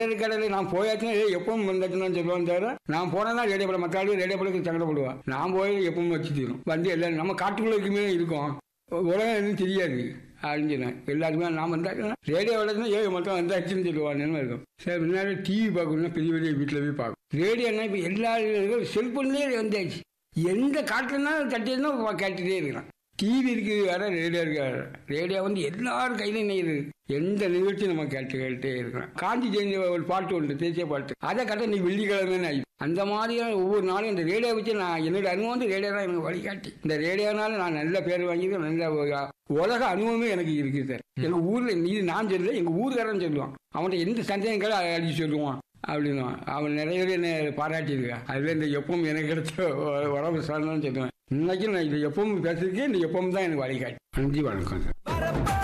கடையில் நான் போயாச்சுன்னா ஏய், எப்பவும் வந்தாச்சுன்னு சொல்லுவான் தவிர நான் போனா ரேடியோ படம் மற்ற ஆளு ரேடியோ படத்துக்கு சங்கடப்படுவான் நான் போய் எப்பவும் வச்சு தீரும் வந்து எல்லாம் நம்ம காட்டுக்குள்ள இருக்குமே இருக்கோம் உலகம் எதுவும் தெரியாது அப்படின்னு சொன்னேன் எல்லாருக்குமே நான் வந்தாச்சுன்னா ரேடியோ வளர்த்துனா ஏ மட்டும் வந்தாச்சுன்னு சொல்லுவான்னு இருக்கும் சார் முன்னாடி டிவி பார்க்கணும்னா பெரிய பெரிய வீட்டில் போய் பார்க்கும் ரேடியோனா இப்போ எல்லா செல்போன்லேயே வந்தாச்சு எந்த காட்டுலனாலும் தட்டினா கேட்டுட்டே இருக்கிறான் டிவி இருக்கு வேற ரேடியோ இருக்கு வேற ரேடியோ வந்து எல்லாரும் கையில நெய்யுது எந்த நிகழ்ச்சி நம்ம கேட்டு கேட்டே இருக்கிறோம் காஞ்சி ஜெயந்தி ஒரு பாட்டு உண்டு தேசிய பாட்டு அதை கட்ட நீ வெள்ளிக்கிழமை ஆகி அந்த மாதிரியான ஒவ்வொரு நாளும் இந்த ரேடியோ வச்சு நான் என்னோட அனுபவம் வந்து ரேடியோ தான் எனக்கு வழிகாட்டி இந்த ரேடியோனால நான் நல்ல பேர் வாங்கியிருக்கேன் நல்ல ஒரு உலக அனுபவமே எனக்கு இருக்கு சார் எங்க ஊர்ல நீ நான் சொல்லல எங்க ஊர்காரன் சொல்லுவான் அவன்கிட்ட எந்த சந்தேகம் கேள அடிச்சு சொல்லுவான் அப்படின்னு அவன் நிறைய பேர் என்னை பாராட்டியிருக்கான் அதுல இந்த எப்பவும் எனக்கு கிடைச்ச உ- உறவு சார்ந்தான்னு சொல்லுவேன் இன்னைக்கு நான் இது எப்பவும் பேசுறதுக்கே இந்த எப்பவும் தான் எனக்கு வழிகாட்டி நன்றி வணக்கம் சார்